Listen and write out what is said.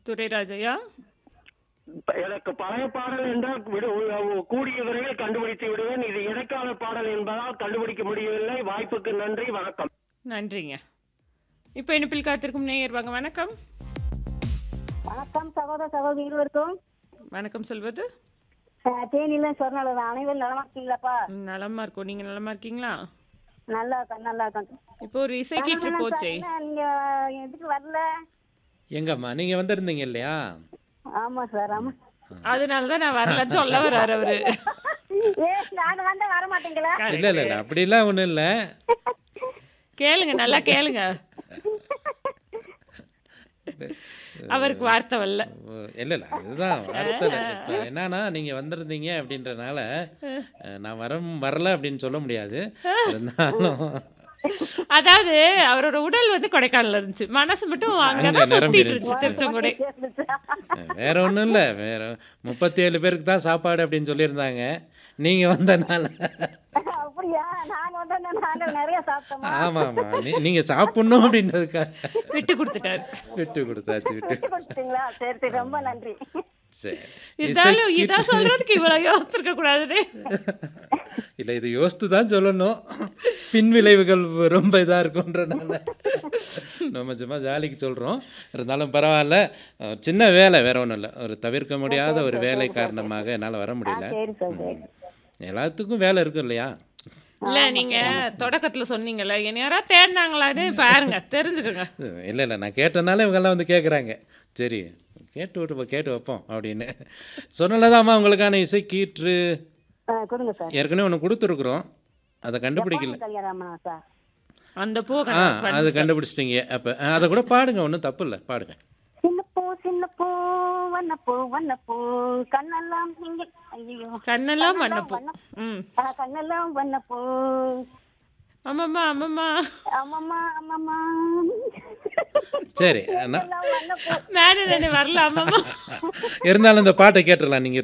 துரைராஜையா இப்ப எனக்கு பழைய பாடல் என்றால் விடு கூடிய விரைவில் கண்டுபிடித்து விடுவேன் இது இடைக்கால பாடல் என்பதால் கண்டுபிடிக்க முடியவில்லை வாய்ப்புக்கு நன்றி வணக்கம் நன்றிங்க இப்போ இனிப்பில் காத்திருக்கும் நேயர் வாங்க வணக்கம் வணக்கம் சகோதர சகோதரி இருவருக்கும் வணக்கம் சொல்வது அஹ், தேனியில சொர்ணால அனைவரும் நலமா இருக்கீங்களாப்பா ம், நலமா இருக்கோம் நீங்க நலமா இருக்கீங்களா நல்லா இருக்கேன் நல்லா இருக்கேன் இப்போ ஒரு இசை கீற்று போச்சே என்ன, நீங்க எதுக்கு வரல எங்கம்மா நீங்கள் வந்திருந்தீங்க இல்லையா ஆமா சார் ஆமா அதனால தான் நான் வரலன்னு சொல்ல வர்றாரு அவரு ஏ நாங்க வந்தா வர மாட்டீங்களா இல்லை இல்லை இல்லை அப்படிலாம் ஒன்றும் இல்லை கேளுங்க நல்லா கேளுங்க அவருக்கு வார்த்தை வரல இல்லை இல்லை அதுதான் வார்த்தை இப்போ என்னன்னா நீங்கள் வந்திருந்தீங்க அப்படின்றனால அஹ், நான் வர வரல அப்படின்னு சொல்ல முடியாது இருந்தாலும் அதாவது அவரோட உடல் வந்து கொடைக்கானல்ல இருந்துச்சு மனசு மட்டும் அங்கதான் நிரம்பி சுத்திட்டு இருந்துச்சு திருச்செங்கோடை வேற ஒன்றும் இல்லை வேற முப்பத்தி ஏழு பேருக்கு தான் சாப்பாடு அப்படின்னு சொல்லியிருந்தாங்க நீங்கள் வந்தனால அப்படியா நாங்க வந்தா நாங்க நிறைய சாப்பிட்டோமா ஆமாம் ஆமாம் நீ நீங்கள் சாப்பிட்ணும் அப்படின்றதுக்காக விட்டு கொடுத்துட்டாரு விட்டு கொடுத்தாச்சு விட்டு விட்டு கொடுத்தீங்களா சரி சரி ரொம்ப நன்றி சரி இருந்தாலும் இதான் சொல்றதுக்கு இவ்வளவு யோசிச்சிருக்க கூடாதுன்னு இல்லை இது யோசித்து தான் சொல்லணும் பின் விளைவுகள் ரொம்ப இதாக இருக்குன்றனால நம்ம சும்மா ஜாலிக்கு சொல்கிறோம் இருந்தாலும் பரவாயில்ல அஹ், சின்ன வேலை வேற ஒன்றும் இல்லை ஒரு தவிர்க்க முடியாத ஒரு வேலை காரணமாக என்னால் வர முடியல சரி சார் சரி எல்லாத்துக்கும் வேலை இருக்கும் இல்லையா இல்ல நீங்க தொடக்கத்துல சொன்னீங்கல்ல என்ன யாராவது தேடினாங்களான்னு பாருங்க தெரிஞ்சுக்கோங்க இல்லை இல்லை நான் கேட்டனால இவங்கெல்லாம் வந்து கேட்குறாங்க சரி கேட்டு விட்டு கேட்டு வைப்போம் அப்படின்னு சொன்னலதாம்மா உங்களுக்கான இசை கீற்று அஹ், கொடுங்க சார் ஏற்கனவே ஒன்று கொடுத்துருக்குறோம் அதை கண்டுபிடிக்கல கல்யாணம் சார் அந்த பூ ஆ அது கண்டுபிடிச்சிட்டிங்க அப்போ அதை கூட பாடுங்க ஒன்றும் தப்பு இல்லை பாடுங்க சின்ன பூ சின்ன பூ வண்ண பூ வண்ண பூ கண்ணெல்லாம் நீங்க ஐயோ கண்ணெல்லாம் மண்ணப்பூ ம் ஆ, கண்ணெல்லாம் வண்ண பூ ஆமாம்மா ஆமாம்மா ஆமாம்மா ஆமாம்மா சரி நான் எல்லாம் வண்ண பூ மேடம் வரல ஆமாம்மா இருந்தாலும் இந்த பாட்டை கேட்டுடலாம் நீங்கள்